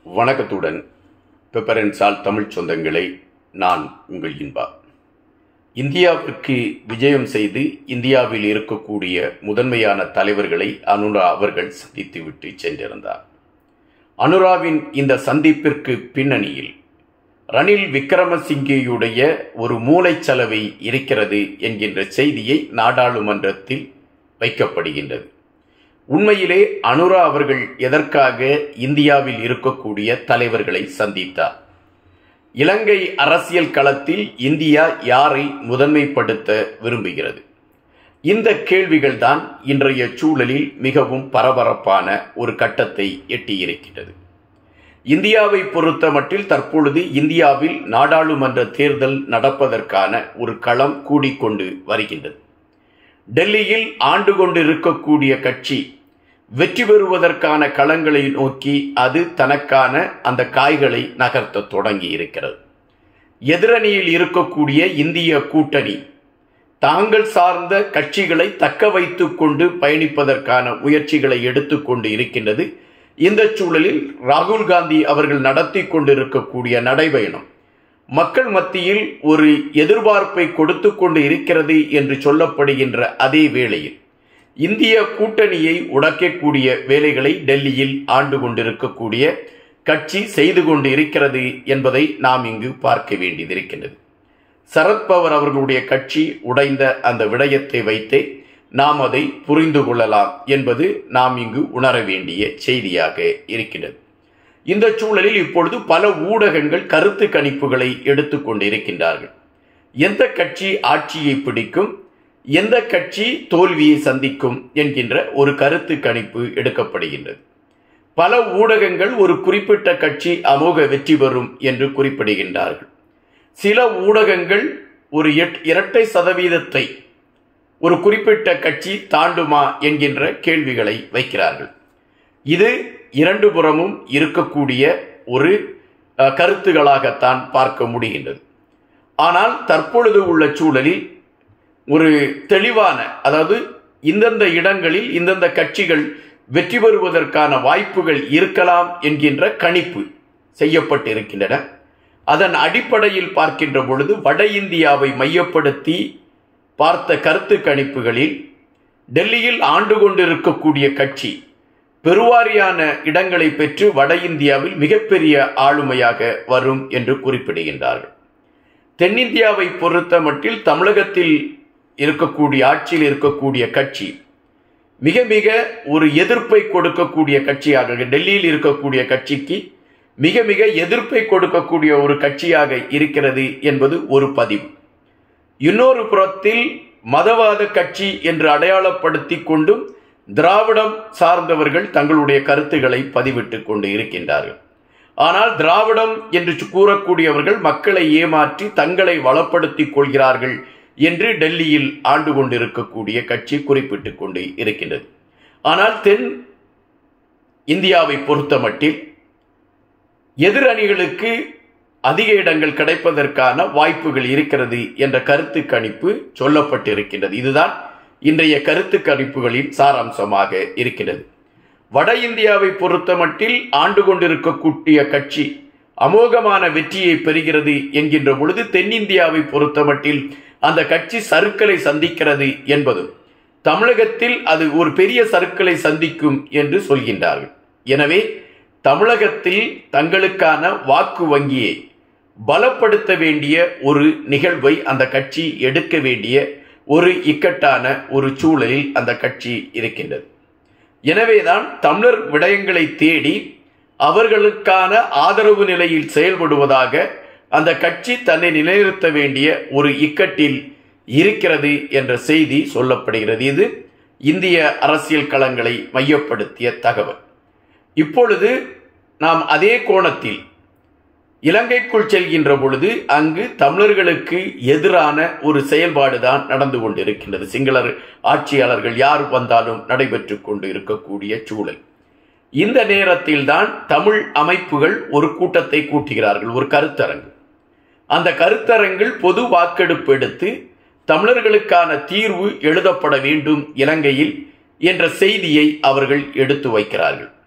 வணக்கத்துடன் பெப்பரன்சால் தமிழ் சொந்தங்களை நான் உங்கள் இன்பா இந்தியாவிற்கு விஜயம் செய்து இந்தியாவில் இருக்கக்கூடிய முதன்மையான தலைவர்களை அனுரா அவர்கள் சந்தித்துவிட்டு சென்றிருந்தார் அனுராவின் இந்த சந்திப்பிற்கு பின்னணியில் ரணில் விக்ரமசிங்கேயுடைய ஒரு மூளைச்சலவை இருக்கிறது என்கின்ற செய்தியை நாடாளுமன்றத்தில் வைக்கப்படுகின்றது உண்மையிலே அனுரா அவர்கள் எதற்காக இந்தியாவில் இருக்கக்கூடிய தலைவர்களை சந்தித்தார் இலங்கை அரசியல் களத்தில் இந்தியா யாரை முதன்மைப்படுத்த விரும்புகிறது இந்த கேள்விகள் தான் இன்றைய சூழலில் மிகவும் பரபரப்பான ஒரு கட்டத்தை எட்டியிருக்கிறது இந்தியாவை பொறுத்த மட்டில் தற்பொழுது இந்தியாவில் நாடாளுமன்ற தேர்தல் நடப்பதற்கான ஒரு களம் கூடிக்கொண்டு வருகின்றது டெல்லியில் ஆண்டு கொண்டு இருக்கக்கூடிய கட்சி வெற்றி பெறுவதற்கான களங்களை நோக்கி அது தனக்கான அந்த காய்களை நகர்த்த தொடங்கி இருக்கிறது எதிரணியில் இருக்கக்கூடிய இந்திய கூட்டணி தாங்கள் சார்ந்த கட்சிகளை தக்க வைத்துக் கொண்டு பயணிப்பதற்கான முயற்சிகளை எடுத்துக்கொண்டு இருக்கின்றது இந்த சூழலில் ராகுல் காந்தி அவர்கள் நடத்தி கொண்டிருக்கக்கூடிய நடைபயணம் மக்கள் மத்தியில் ஒரு எதிர்பார்ப்பை கொடுத்து கொண்டு இருக்கிறது என்று சொல்லப்படுகின்ற அதே வேளையில் இந்திய கூட்டணியை உடைக்கக்கூடிய வேலைகளை டெல்லியில் ஆண்டு கொண்டிருக்கக்கூடிய கட்சி செய்து கொண்டு இருக்கிறது என்பதை நாம் இங்கு பார்க்க வேண்டியதிருக்கின்றது சரத்பவர் அவர்களுடைய கட்சி உடைந்த அந்த விடயத்தை வைத்தே நாம் அதை புரிந்து கொள்ளலாம் என்பது நாம் இங்கு உணர வேண்டிய செய்தியாக இருக்கின்றது இந்த சூழலில் இப்பொழுது பல ஊடகங்கள் கருத்து கணிப்புகளை எடுத்துக்கொண்டு இருக்கின்றார்கள் எந்த கட்சி ஆட்சியை பிடிக்கும் எந்த கட்சி தோல்வியை சந்திக்கும் என்கின்ற ஒரு கருத்து கணிப்பு எடுக்கப்படுகின்றது பல ஊடகங்கள் ஒரு குறிப்பிட்ட கட்சி அமோக வெற்றி பெறும் என்று குறிப்பிடுகின்றார்கள் சில ஊடகங்கள் ஒரு இரட்டை சதவீதத்தை ஒரு குறிப்பிட்ட கட்சி தாண்டுமா என்கின்ற கேள்விகளை வைக்கிறார்கள் இது இரண்டு புறமும் இருக்கக்கூடிய ஒரு கருத்துகளாகத்தான் பார்க்க முடிகின்றது ஆனால் தற்பொழுது உள்ள சூழலில் ஒரு தெளிவான அதாவது இந்தந்த இடங்களில் இந்தந்த கட்சிகள் வெற்றி பெறுவதற்கான வாய்ப்புகள் இருக்கலாம் என்கின்ற கணிப்பு செய்யப்பட்டிருக்கின்றன அதன் அடிப்படையில் பார்க்கின்ற பொழுது வட இந்தியாவை மையப்படுத்தி பார்த்த கருத்து கணிப்புகளில் டெல்லியில் ஆண்டு கொண்டிருக்கக்கூடிய கட்சி பெருவாரியான இடங்களை பெற்று வட இந்தியாவில் மிகப்பெரிய ஆளுமையாக வரும் என்று குறிப்பிடுகின்றார்கள் தென்னிந்தியாவை பொறுத்த மட்டில் தமிழகத்தில் இருக்கக்கூடிய ஆட்சியில் இருக்கக்கூடிய கட்சி மிக மிக ஒரு எதிர்ப்பை கொடுக்கக்கூடிய கட்சியாக டெல்லியில் இருக்கக்கூடிய கட்சிக்கு மிக மிக எதிர்ப்பை கொடுக்கக்கூடிய ஒரு கட்சியாக இருக்கிறது என்பது ஒரு பதிவு இன்னொரு புறத்தில் மதவாத கட்சி என்று அடையாளப்படுத்தி கொண்டும் திராவிடம் சார்ந்தவர்கள் தங்களுடைய கருத்துக்களை பதிவிட்டு கொண்டு இருக்கின்றார்கள் ஆனால் திராவிடம் என்று கூறக்கூடியவர்கள் மக்களை ஏமாற்றி தங்களை வளப்படுத்திக் கொள்கிறார்கள் என்று டெல்லியில் ஆண்டு கொண்டிருக்கக்கூடிய கட்சி குறிப்பிட்டுக் கொண்டு இருக்கின்றது ஆனால் தென் இந்தியாவை பொறுத்த மட்டில் எதிரணிகளுக்கு அதிக இடங்கள் கிடைப்பதற்கான வாய்ப்புகள் இருக்கிறது என்ற கருத்து கணிப்பு சொல்லப்பட்டிருக்கின்றது இதுதான் இன்றைய கருத்து கணிப்புகளின் சாராம்சமாக இருக்கிறது வட இந்தியாவை பொறுத்த மட்டில் ஆண்டு கொண்டிருக்கக்கூடிய கட்சி அமோகமான வெற்றியை பெறுகிறது என்கின்ற பொழுது தென்னிந்தியாவை பொறுத்த மட்டில் அந்த கட்சி சருக்களை சந்திக்கிறது என்பதும் தமிழகத்தில் அது ஒரு பெரிய சருக்களை சந்திக்கும் என்று சொல்கின்றார்கள் எனவே தமிழகத்தில் தங்களுக்கான வாக்கு வங்கியை பலப்படுத்த வேண்டிய ஒரு நிகழ்வை அந்த கட்சி எடுக்க வேண்டிய ஒரு இக்கட்டான ஒரு சூழலில் அந்த கட்சி இருக்கின்றது எனவேதான் தமிழர் விடயங்களை தேடி அவர்களுக்கான ஆதரவு நிலையில் செயல்படுவதாக அந்த கட்சி தன்னை நிலைநிறுத்த வேண்டிய ஒரு இக்கட்டில் இருக்கிறது என்ற செய்தி சொல்லப்படுகிறது இது இந்திய அரசியல் களங்களை மையப்படுத்திய தகவல் இப்பொழுது நாம் அதே கோணத்தில் இலங்கைக்குள் செல்கின்ற பொழுது அங்கு தமிழர்களுக்கு எதிரான ஒரு செயல்பாடுதான் நடந்து கொண்டிருக்கின்றது சிங்களர் ஆட்சியாளர்கள் யார் வந்தாலும் நடைபெற்று கொண்டு இருக்கக்கூடிய சூழல் இந்த நேரத்தில் தான் தமிழ் அமைப்புகள் ஒரு கூட்டத்தை கூட்டுகிறார்கள் ஒரு கருத்தரங்கு அந்த கருத்தரங்கில் பொது வாக்கெடுப்பு எடுத்து தமிழர்களுக்கான தீர்வு எழுதப்பட வேண்டும் இலங்கையில் என்ற செய்தியை அவர்கள் எடுத்து வைக்கிறார்கள்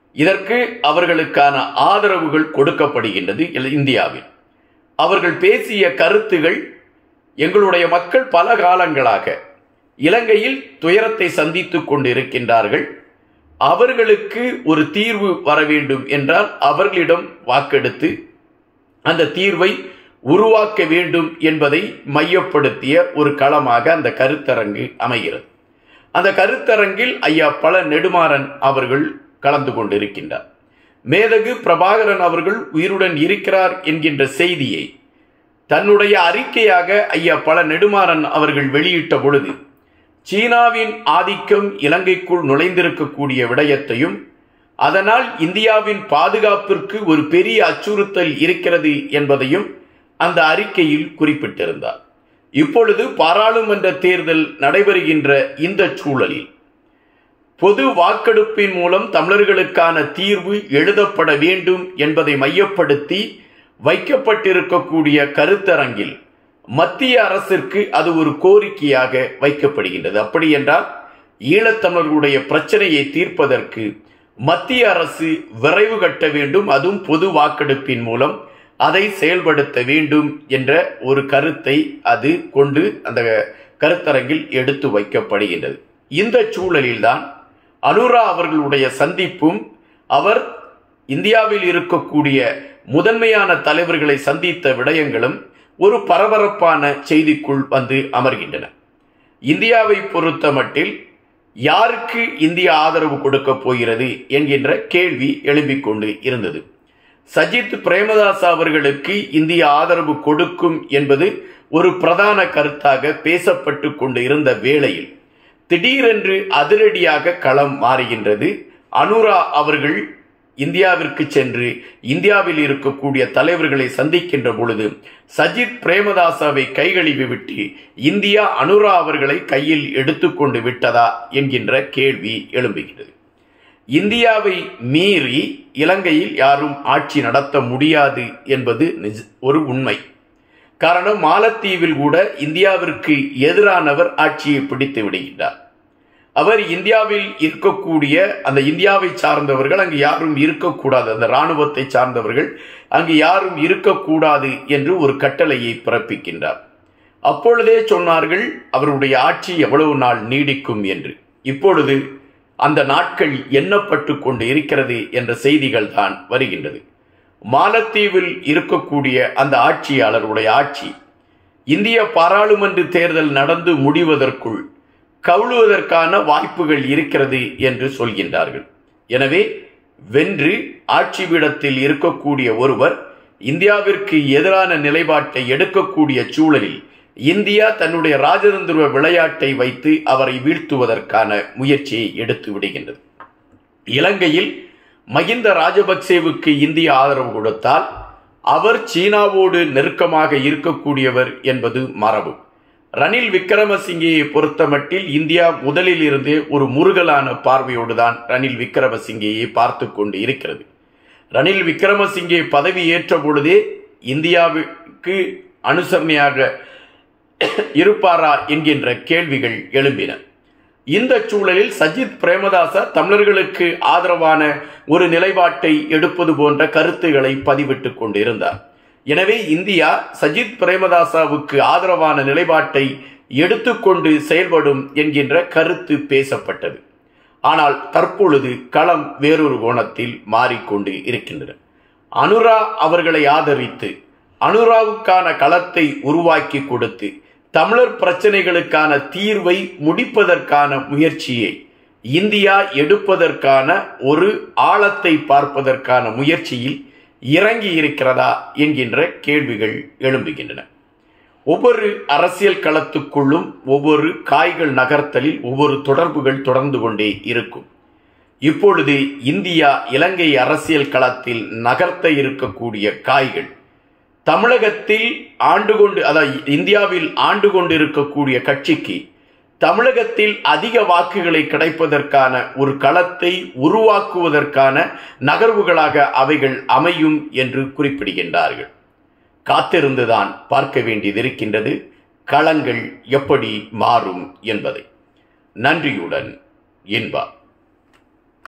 இதற்கு அவர்களுக்கான ஆதரவுகள் கொடுக்கப்படுகின்றது இல- இந்தியாவில் அவர்கள் பேசிய கருத்துகள் எங்களுடைய மக்கள் பல காலங்களாக இலங்கையில் துயரத்தை சந்தித்துக் கொண்டிருக்கின்றார்கள் அவர்களுக்கு ஒரு தீர்வு வர வேண்டும் என்றால் அவர்களிடம் வாக்கெடுத்து அந்த தீர்வை உருவாக்க வேண்டும் என்பதை மையப்படுத்திய ஒரு களமாக அந்த கருத்தரங்கு அமைகிறது அந்த கருத்தரங்கில் ஐயா பல நெடுமாறன் அவர்கள் கலந்து கொண்டிருக்கின்றார் மேதகு பிரபாகரன் அவர்கள் உயிருடன் இருக்கிறார் என்கின்ற செய்தியை தன்னுடைய அறிக்கையாக ஐயா பல நெடுமாறன் அவர்கள் வெளியிட்ட பொழுது சீனாவின் ஆதிக்கம் இலங்கைக்குள் நுழைந்திருக்கக்கூடிய விடயத்தையும் அதனால் இந்தியாவின் பாதுகாப்பிற்கு ஒரு பெரிய அச்சுறுத்தல் இருக்கிறது என்பதையும் அந்த அறிக்கையில் குறிப்பிட்டிருந்தார் இப்பொழுது பாராளுமன்ற தேர்தல் நடைபெறுகின்ற இந்த சூழலில் பொது வாக்கெடுப்பின் மூலம் தமிழர்களுக்கான தீர்வு எழுதப்பட வேண்டும் என்பதை மையப்படுத்தி வைக்கப்பட்டிருக்கக்கூடிய கருத்தரங்கில் மத்திய அரசிற்கு அது ஒரு கோரிக்கையாக வைக்கப்படுகின்றது அப்படி என்றால் ஈழத்தமிழர்களுடைய பிரச்சனையை தீர்ப்பதற்கு மத்திய அரசு விரைவு கட்ட வேண்டும் அதுவும் பொது வாக்கெடுப்பின் மூலம் அதை செயல்படுத்த வேண்டும் என்ற ஒரு கருத்தை அது கொண்டு அந்த கருத்தரங்கில் எடுத்து வைக்கப்படுகின்றது இந்த சூழலில்தான் அனுரா அவர்களுடைய சந்திப்பும் அவர் இந்தியாவில் இருக்கக்கூடிய முதன்மையான தலைவர்களை சந்தித்த விடயங்களும் ஒரு பரபரப்பான செய்திக்குள் வந்து அமர்கின்றன இந்தியாவை பொறுத்த மட்டில் யாருக்கு இந்தியா ஆதரவு கொடுக்க போகிறது என்கின்ற கேள்வி எழும்பிக் கொண்டு இருந்தது சஜித் பிரேமதாஸ் அவர்களுக்கு இந்திய ஆதரவு கொடுக்கும் என்பது ஒரு பிரதான கருத்தாக பேசப்பட்டு கொண்டு இருந்த வேளையில் திடீரென்று அதிரடியாக களம் மாறுகின்றது அனுரா அவர்கள் இந்தியாவிற்கு சென்று இந்தியாவில் இருக்கக்கூடிய தலைவர்களை சந்திக்கின்ற பொழுது சஜித் பிரேமதாசாவை கைகழுவி விட்டு இந்தியா அனுரா அவர்களை கையில் எடுத்துக்கொண்டு விட்டதா என்கின்ற கேள்வி எழும்புகிறது இந்தியாவை மீறி இலங்கையில் யாரும் ஆட்சி நடத்த முடியாது என்பது நிஜ- ஒரு உண்மை காரணம் மாலத்தீவில் கூட இந்தியாவிற்கு எதிரானவர் ஆட்சியை பிடித்து விடுகின்றார் அவர் இந்தியாவில் இருக்கக்கூடிய அந்த இந்தியாவை சார்ந்தவர்கள் அங்கு யாரும் இருக்கக்கூடாது அந்த இராணுவத்தை சார்ந்தவர்கள் அங்கு யாரும் இருக்கக்கூடாது என்று ஒரு கட்டளையை பிறப்பிக்கின்றார் அப்பொழுதே சொன்னார்கள் அவருடைய ஆட்சி எவ்வளவு நாள் நீடிக்கும் என்று இப்பொழுது அந்த நாட்கள் எண்ணப்பட்டு கொண்டு இருக்கிறது என்ற செய்திகள் தான் வருகின்றது மாலத்தீவில் இருக்கக்கூடிய அந்த ஆட்சியாளருடைய ஆட்சி இந்திய பாராளுமன்ற தேர்தல் நடந்து முடிவதற்குள் கவுளுவதற்கான வாய்ப்புகள் இருக்கிறது என்று சொல்கின்றார்கள் எனவே வென்று ஆட்சி பீடத்தில் இருக்கக்கூடிய ஒருவர் இந்தியாவிற்கு எதிரான நிலைப்பாட்டை எடுக்கக்கூடிய சூழலில் இந்தியா தன்னுடைய ராஜதந்திர விளையாட்டை வைத்து அவரை வீழ்த்துவதற்கான முயற்சியை எடுத்து விடுகின்றது இலங்கையில் மகிந்த ராஜபக்சேவுக்கு இந்தியா ஆதரவு கொடுத்தால் அவர் சீனாவோடு நெருக்கமாக இருக்கக்கூடியவர் என்பது மரபு ரணில் விக்ரமசிங்கேயை பொறுத்தமட்டில் இந்தியா முதலில் இருந்தே ஒரு முருகலான பார்வையோடு தான் ரணில் விக்ரமசிங்கேயை பார்த்து கொண்டு இருக்கிறது ரணில் விக்ரமசிங்கே பதவி ஏற்ற பொழுதே இந்தியாவுக்கு அனுசரணையாக இருப்பாரா என்கின்ற கேள்விகள் எழும்பின இந்த சூழலில் சஜித் பிரேமதாச தமிழர்களுக்கு ஆதரவான ஒரு நிலைப்பாட்டை எடுப்பது போன்ற கருத்துக்களை பதிவிட்டுக் கொண்டிருந்தார் எனவே இந்தியா சஜித் பிரேமதாசாவுக்கு ஆதரவான நிலைப்பாட்டை எடுத்துக்கொண்டு செயல்படும் என்கின்ற கருத்து பேசப்பட்டது ஆனால் தற்பொழுது களம் வேறொரு கோணத்தில் மாறிக்கொண்டு இருக்கின்றன அனுரா அவர்களை ஆதரித்து அனுராவுக்கான களத்தை உருவாக்கி கொடுத்து தமிழர் பிரச்சனைகளுக்கான தீர்வை முடிப்பதற்கான முயற்சியை இந்தியா எடுப்பதற்கான ஒரு ஆழத்தை பார்ப்பதற்கான முயற்சியில் இறங்கி இருக்கிறதா என்கின்ற கேள்விகள் எழும்புகின்றன ஒவ்வொரு அரசியல் களத்துக்குள்ளும் ஒவ்வொரு காய்கள் நகர்த்தலில் ஒவ்வொரு தொடர்புகள் தொடர்ந்து கொண்டே இருக்கும் இப்பொழுது இந்தியா இலங்கை அரசியல் களத்தில் நகர்த்த இருக்கக்கூடிய காய்கள் தமிழகத்தில் ஆண்டு கொண்டு அதாவது இந்தியாவில் ஆண்டு கொண்டிருக்கக்கூடிய கட்சிக்கு தமிழகத்தில் அதிக வாக்குகளை கிடைப்பதற்கான ஒரு களத்தை உருவாக்குவதற்கான நகர்வுகளாக அவைகள் அமையும் என்று குறிப்பிடுகின்றார்கள் காத்திருந்துதான் பார்க்க வேண்டியது இருக்கின்றது களங்கள் எப்படி மாறும் என்பதை நன்றியுடன் என்பார்